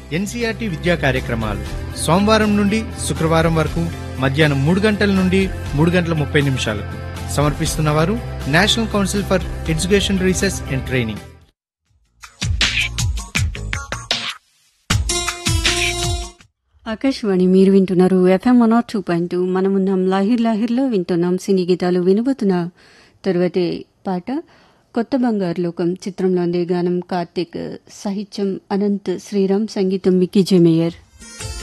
NCERT విద్యా కార్యక్రమాలు సోమవారం నుండి శుక్రవారం వరకు మధ్యాహ్నం మూడు గంటల నుండి మూడు గంటల ముప్పై నిమిషాలకు సమర్పిస్తున్నవారు national council for education research and training Akashvani మీరు వింటున్నారు FM one two point two మనమున్నాం లాహిర్ లాహిర్లో వింటున్నాం సినీ గీతాలు వినబోతున్న తరువాతే పాట కొత్త బంగారు లోకం చిత్రంలోని గానం కార్తిక్ సాహిత్యం అనంత్ శ్రీరామ్ సంగీతం మిక్కీ జమేయర్